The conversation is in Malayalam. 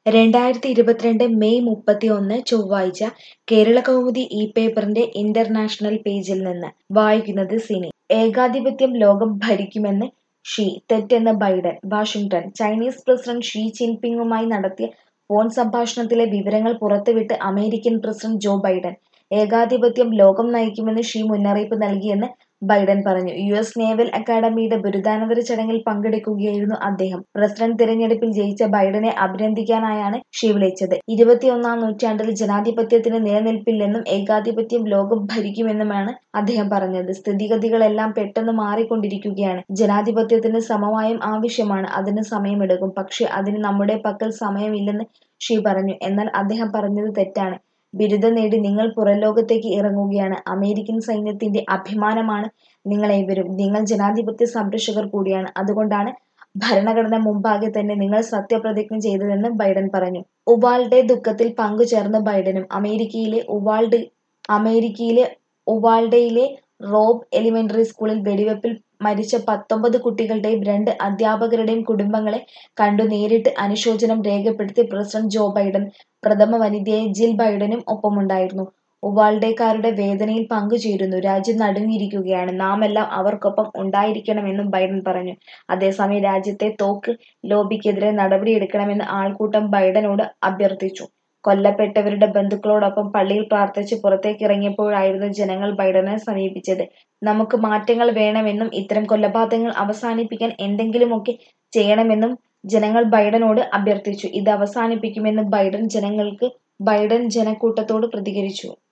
രണ്ടായിരത്തി ഇരുപത്തിരണ്ട് മെയ് മുപ്പത്തിയൊന്ന് ചൊവ്വാഴ്ച കേരളകൗമുദി ഈ പേപ്പറിന്റെ ഇന്റർനാഷണൽ പേജിൽ നിന്ന് വായിക്കുന്നത് സിനി ഏകാധിപത്യം ലോകം ഭരിക്കുമെന്ന് ഷീ തെറ്റെന്ന് Biden Washington Chinese president Xi ജിൻപിങ്ങുമായി നടത്തിയ ഫോൺ സംഭാഷണത്തിലെ വിവരങ്ങൾ പുറത്തുവിട്ട് അമേരിക്കൻ പ്രസിഡന്റ് ജോ ബൈഡൻ ഏകാധിപത്യം ലോകം നയിക്കുമെന്ന് ഷീ മുന്നറിയിപ്പ് നൽകിയെന്ന് ബൈഡൻ പറഞ്ഞു യു എസ് നേവൽ അക്കാദമിയുടെ ബിരുദാനന്തര ചടങ്ങിൽ പങ്കെടുക്കുകയായിരുന്നു അദ്ദേഹം പ്രസിഡന്റ് തിരഞ്ഞെടുപ്പിൽ ജയിച്ച ബൈഡനെ അഭിനന്ദിക്കാനായാണ് ഷീ വിളിച്ചത് ഇരുപത്തിയൊന്നാം നൂറ്റാണ്ടിൽ ജനാധിപത്യത്തിന് നിലനിൽപ്പില്ലെന്നും ഏകാധിപത്യം ലോകം ഭരിക്കുമെന്നുമാണ് അദ്ദേഹം പറഞ്ഞത് സ്ഥിതിഗതികളെല്ലാം പെട്ടെന്ന് മാറിക്കൊണ്ടിരിക്കുകയാണ് ജനാധിപത്യത്തിന് സമവായം ആവശ്യമാണ് അതിന് സമയമെടുക്കും പക്ഷേ അതിന് നമ്മുടെ പക്കൽ സമയമില്ലെന്ന് ഷീ പറഞ്ഞു എന്നാൽ അദ്ദേഹം പറഞ്ഞത് തെറ്റാണ് ബിരുദം നേടി നിങ്ങൾ പുറംലോകത്തേക്ക് ഇറങ്ങുകയാണ് അമേരിക്കൻ സൈന്യത്തിന്റെ അഭിമാനമാണ് നിങ്ങളേവരും നിങ്ങൾ ജനാധിപത്യ സംരക്ഷകർ കൂടിയാണ് അതുകൊണ്ടാണ് ഭരണഘടന മുമ്പാകെ തന്നെ നിങ്ങൾ സത്യപ്രതിജ്ഞ ചെയ്തതെന്ന് ബൈഡൻ പറഞ്ഞു ഉവാൾഡെ ദുഃഖത്തിൽ പങ്കുചേർന്ന് ബൈഡനും അമേരിക്കയിലെ ഉവാൾഡ് അമേരിക്കയിലെ ഉവാൾഡയിലെ റോബ് എലിമെന്ററി സ്കൂളിൽ വെടിവെപ്പിൽ മരിച്ച പത്തൊമ്പത് കുട്ടികളുടെയും രണ്ട് അധ്യാപകരുടെയും കുടുംബങ്ങളെ കണ്ടു നേരിട്ട് അനുശോചനം രേഖപ്പെടുത്തി പ്രസിഡന്റ് ജോ ബൈഡൻ പ്രഥമ വനിതയായ ജിൽ ബൈഡനും ഒപ്പമുണ്ടായിരുന്നു ഉവാൾഡേക്കാരുടെ വേദനയിൽ പങ്കുചേരുന്നു രാജ്യം നടുങ്ങിയിരിക്കുകയാണ് നാമെല്ലാം അവർക്കൊപ്പം ഉണ്ടായിരിക്കണമെന്നും ബൈഡൻ പറഞ്ഞു അതേസമയം രാജ്യത്തെ തോക്ക് ലോബിക്കെതിരെ നടപടിയെടുക്കണമെന്ന് ആൾക്കൂട്ടം ബൈഡനോട് അഭ്യർത്ഥിച്ചു കൊല്ലപ്പെട്ടവരുടെ ബന്ധുക്കളോടൊപ്പം പള്ളിയിൽ പ്രാർത്ഥിച്ച് പുറത്തേക്കിറങ്ങിയപ്പോഴായിരുന്നു ജനങ്ങൾ ബൈഡനെ സമീപിച്ചത് നമുക്ക് മാറ്റങ്ങൾ വേണമെന്നും ഇത്തരം കൊലപാതകങ്ങൾ അവസാനിപ്പിക്കാൻ എന്തെങ്കിലുമൊക്കെ ചെയ്യണമെന്നും ജനങ്ങൾ ബൈഡനോട് അഭ്യർത്ഥിച്ചു ഇത് അവസാനിപ്പിക്കുമെന്ന് ബൈഡൻ ജനങ്ങൾക്ക് ബൈഡൻ ജനക്കൂട്ടത്തോട് പ്രതികരിച്ചു